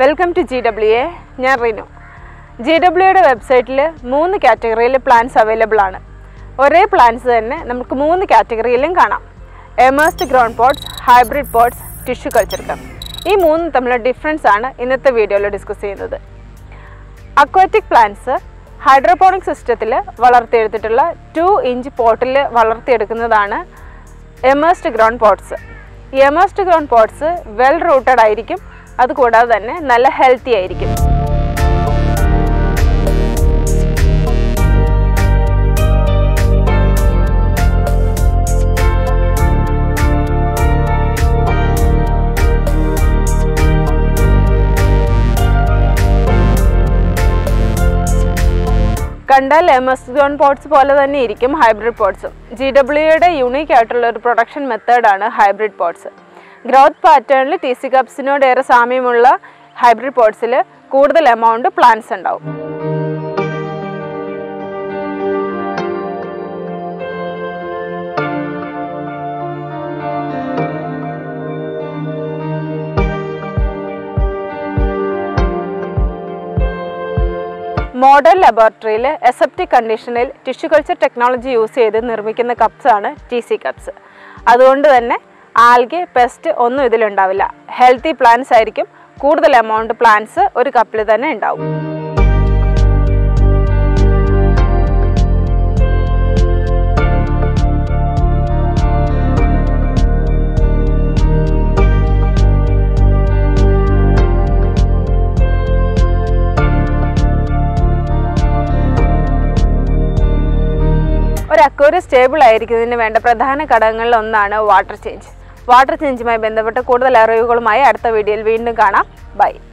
welcome to G W A ഞാൻ Rinu G ഡബ്ല്യുയുടെ വെബ്സൈറ്റിൽ മൂന്ന് കാറ്റഗറിയിൽ പ്ലാൻസ് അവൈലബിൾ ആണ് ഒരേ പ്ലാൻസ് തന്നെ നമുക്ക് മൂന്ന് കാറ്റഗറിയിലും കാണാം emersed ground pots hybrid pots tissue culture കം ഈ മൂന്നും തമ്മിലുള്ള ഡിഫറൻസ് ആണ് ഇന്നത്തെ വീഡിയോയിൽ ഡിസ്കസ് ചെയ്യുന്നത് അക്വാറ്റിക് പ്ലാന്റ്സ് ഹൈഡ്രോപോണിക് സിസ്റ്റത്തിൽ വളർത്തിയെടുത്തിട്ടുള്ള ടു ഇഞ്ച് പോട്ടിൽ വളർത്തിയെടുക്കുന്നതാണ് എമേഴ്സ്ഡ് ഗ്രൗണ്ട് പോട്ട്സ് ഈ emersed ground pots well rooted ആയിരിക്കും അതുകൂടാതെ തന്നെ നല്ല ഹെൽത്തി ആയിരിക്കും കണ്ടാൽ എം എസ് ഗോൺ പോട്ട്സ് പോലെ തന്നെ ഇരിക്കും ഹൈബ്രിഡ് പോട്ട്സും ജി ഡബ്ല്യുയുടെ യുണീക്ക് ആയിട്ടുള്ള ഒരു പ്രൊഡക്ഷൻ മെത്തേഡാണ് ഹൈബ്രിഡ് പോട്ട്സ് ഗ്രോത്ത് പാറ്റേണിൽ ടി സി കപ്സിനോട് ഏറെ സാമ്യമുള്ള ഹൈബ്രിഡ് പോട്ട്സിൽ കൂടുതൽ എമൗണ്ട് പ്ലാന്റ്സ് ഉണ്ടാവും മോഡൽ ലബോറട്ടറിയിൽ എസെപ്റ്റിക് കണ്ടീഷനിൽ ടിഷ്യൂ കൾച്ചർ ടെക്നോളജി യൂസ് ചെയ്ത് നിർമ്മിക്കുന്ന കപ്സ് ആണ് ടി സി കപ്സ് അതുകൊണ്ട് തന്നെ ആൽഗെ പെസ്റ്റ് ഒന്നും ഇതിലുണ്ടാവില്ല ഹെൽത്തി പ്ലാന്റ്സ് ആയിരിക്കും കൂടുതൽ എമൗണ്ട് പ്ലാന്റ്സ് ഒരു കപ്പിൽ തന്നെ ഉണ്ടാവും ഒരു അക്വേറിയം സ്റ്റേബിൾ ആയിരിക്കുന്നതിന് വേണ്ട പ്രധാന ഘടകങ്ങളിൽ ഒന്നാണ് വാട്ടർ ചേഞ്ച് വാട്ടർ ചേഞ്ചുമായി ബന്ധപ്പെട്ട് കൂടുതൽ അറിവുകളുമായി അടുത്ത വീഡിയോയിൽ വീണ്ടും കാണാം ബൈ